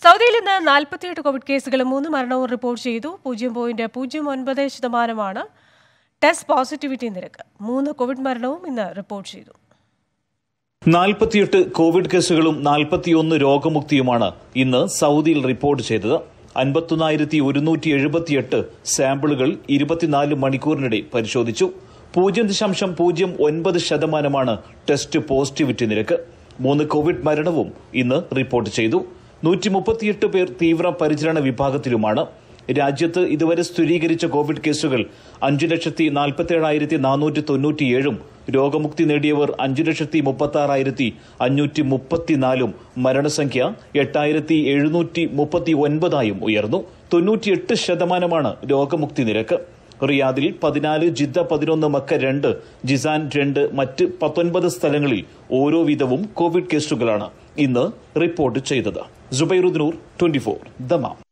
സൗദിയിൽ ഇന്ന് നാൽപ്പത്തിയെട്ട് കോവിഡ് കേസുകളും മൂന്ന് മരണവും റിപ്പോർട്ട് ചെയ്തു പൂജ്യം പോയിന്റ് പൂജ്യം ഒൻപത് ശതമാനമാണ് ടെസ്റ്റ് പോസിറ്റിവിറ്റി നിരക്ക് മൂന്ന് കോവിഡ് മരണവും ഇന്ന് റിപ്പോർട്ട് ചെയ്തു നാൽപ്പത്തിയെട്ട് കോവിഡ് കേസുകളും നാൽപ്പത്തിയൊന്ന് രോഗമുക്തിയുമാണ് ഇന്ന് സൗദിയിൽ റിപ്പോർട്ട് ചെയ്തത് അൻപത്തൊന്നായിരത്തി ഒരുന്നൂറ്റി എഴുപത്തിയെട്ട് സാമ്പിളുകൾ ഇരുപത്തിനാല് മണിക്കൂറിനിടെ പരിശോധിച്ചു പൂജ്യം ദശാംശം പൂജ്യം ഒൻപത് ശതമാനമാണ് ടെസ്റ്റ് പോസിറ്റിവിറ്റി നിരക്ക് മൂന്ന് കോവിഡ് മരണവും ഇന്ന് റിപ്പോർട്ട് ചെയ്തു നൂറ്റി മുപ്പത്തിയെട്ട് പേർ തീവ്ര പരിചരണ വിഭാഗത്തിലുമാണ് രാജ്യത്ത് ഇതുവരെ സ്ഥിരീകരിച്ച കോവിഡ് കേസുകൾ അഞ്ചു ലക്ഷത്തി നാൽപ്പത്തിയേഴായിരത്തി നാനൂറ്റി തൊണ്ണൂറ്റിയേഴും രോഗമുക്തി നേടിയവർ അഞ്ചു ലക്ഷത്തി മുപ്പത്തി ആറായിരത്തി അഞ്ഞൂറ്റി മുപ്പത്തിനാലും മരണസംഖ്യ എട്ടായിരത്തി എഴുന്നൂറ്റി മുപ്പത്തി ഒൻപതായും ഉയർന്നു തൊണ്ണൂറ്റിയെട്ട് ശതമാനമാണ് രോഗമുക്തി നിരക്ക് റിയാദിൽ പതിനാല് ജിദ്ദ പതിനൊന്ന് മക്ക രണ്ട് ജിസാൻ രണ്ട് മറ്റ് പത്തൊൻപത് സ്ഥലങ്ങളിൽ ഓരോ വീതവും കോവിഡ് കേസുകളാണ് ഇന്ന് റിപ്പോർട്ട് ചെയ്തത് ജുബൈറുദ്നൂർ ട്വന്റി ഫോർ ദമാം